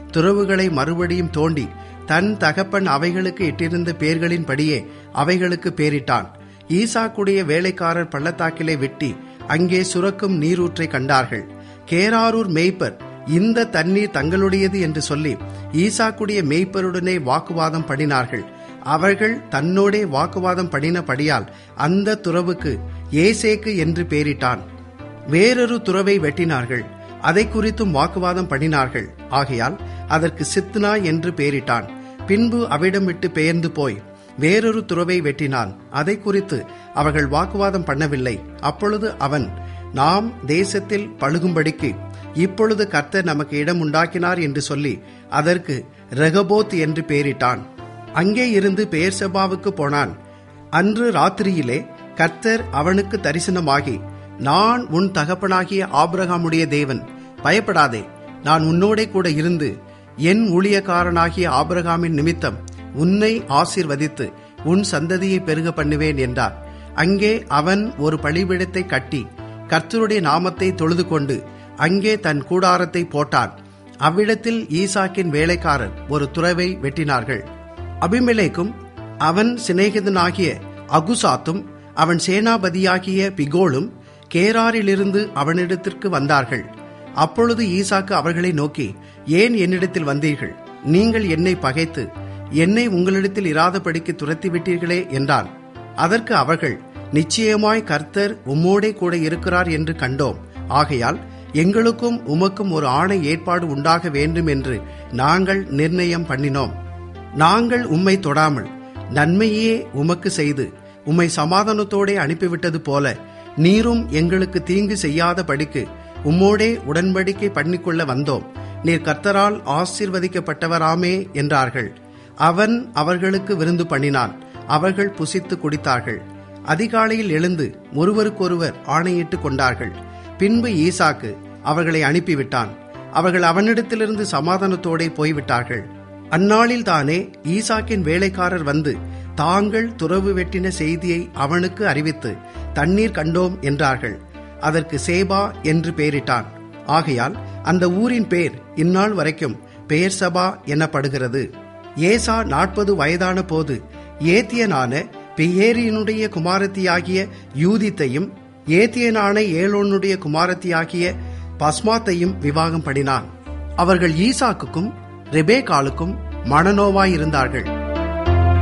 துறவுகளை மறுபடியும் தோண்டி தன் தகப்பன் அவைகளுக்கு இட்டிருந்த பேர்களின்படியே அவைகளுக்கு பேரிட்டான் ஈசாக்குடைய வேலைக்காரர் பள்ளத்தாக்கிலே வெட்டி அங்கே சுரக்கும் நீரூற்றை கண்டார்கள் கேராரூர் மேய்ப்பர் இந்த தண்ணீர் தங்களுடையது என்று சொல்லி ஈசாக்குடைய மேய்ப்பருடனே வாக்குவாதம் பண்ணினார்கள் அவர்கள் தன்னோடே வாக்குவாதம் பண்ணினபடியால் அந்த துறவுக்கு ஏசேக்கு என்று பெயரிட்டான் வேறொரு துறவை வெட்டினார்கள் அதை குறித்தும் வாக்குவாதம் பண்ணினார்கள் ஆகையால் அதற்கு சித்னா என்று பெயரிட்டான் பின்பு அவிடம் விட்டு பெயர்ந்து போய் வேறொரு துறவை வெட்டினான் அதை குறித்து அவர்கள் வாக்குவாதம் பண்ணவில்லை அப்பொழுது அவன் நாம் தேசத்தில் பழுகும்படிக்கு இப்பொழுது கர்த்தர் நமக்கு இடம் உண்டாக்கினார் என்று சொல்லி அதற்கு ரெகபோத் என்று பெயரிட்டான் அங்கே இருந்து பெயர்சபாவுக்கு போனான் அன்று ராத்திரியிலே கர்த்தர் அவனுக்கு தரிசனமாகி நான் உன் தகப்பனாகிய ஆபிரகாமுடைய தேவன் பயப்படாதே நான் உன்னோடே கூட இருந்து என் ஊழியக்காரனாகிய ஆபிரகாமின் நிமித்தம் உன்னை ஆசீர்வதித்து உன் சந்ததியை பெருக பண்ணுவேன் என்றார் அங்கே அவன் ஒரு பழிபிடத்தை கட்டி கர்த்தருடைய நாமத்தை தொழுது கொண்டு அங்கே தன் கூடாரத்தை போட்டான் அவ்விடத்தில் ஈசாக்கின் வேலைக்காரர் ஒரு துறவை வெட்டினார்கள் அபிமெலேக்கும் அவன் சிநேகிதனாகிய அகுசாத்தும் அவன் சேனாபதியாகிய பிகோலும் கேராரிலிருந்து அவனிடத்திற்கு வந்தார்கள் அப்பொழுது ஈசாக்கு அவர்களை நோக்கி ஏன் என்னிடத்தில் வந்தீர்கள் நீங்கள் என்னை பகைத்து என்னை உங்களிடத்தில் இராதபடிக்கு துரத்தி விட்டீர்களே என்றான் அதற்கு அவர்கள் நிச்சயமாய் கர்த்தர் உம்மோடே கூட இருக்கிறார் என்று கண்டோம் ஆகையால் எங்களுக்கும் உமக்கும் ஒரு ஆணை ஏற்பாடு உண்டாக வேண்டும் என்று நாங்கள் நிர்ணயம் பண்ணினோம் நாங்கள் உம்மை தொடாமல் நன்மையே உமக்கு செய்து உம்மை சமாதானத்தோடே அனுப்பிவிட்டது போல நீரும் எங்களுக்கு தீங்கு செய்யாதபடிக்கு உம்மோடே உடன்படிக்கை பண்ணிக்கொள்ள வந்தோம் நீர் கர்த்தரால் ஆசீர்வதிக்கப்பட்டவராமே என்றார்கள் அவன் அவர்களுக்கு விருந்து பண்ணினான் அவர்கள் புசித்து குடித்தார்கள் அதிகாலையில் எழுந்து ஒருவருக்கொருவர் ஆணையிட்டு கொண்டார்கள் பின்பு ஈசாக்கு அவர்களை அனுப்பிவிட்டான் அவர்கள் அவனிடத்திலிருந்து சமாதானத்தோடே போய்விட்டார்கள் அந்நாளில் தானே ஈசாக்கின் வேலைக்காரர் வந்து தாங்கள் துறவு வெட்டின செய்தியை அவனுக்கு அறிவித்து தண்ணீர் கண்டோம் என்றார்கள் அதற்கு சேபா என்று பெயரிட்டான் ஆகையால் அந்த ஊரின் பேர் இந்நாள் வரைக்கும் பெயர் சபா எனப்படுகிறது ஏசா நாற்பது வயதான போது ஏத்தியனான பெயேரியனுடைய குமாரத்தியாகிய யூதித்தையும் ஏத்தியனான ஏலோனுடைய குமாரத்தியாகிய பஸ்மாத்தையும் விவாகம் பண்ணினான் அவர்கள் ஈசாக்குக்கும் ரெபேகாலுக்கும் மனநோவாயிருந்தார்கள்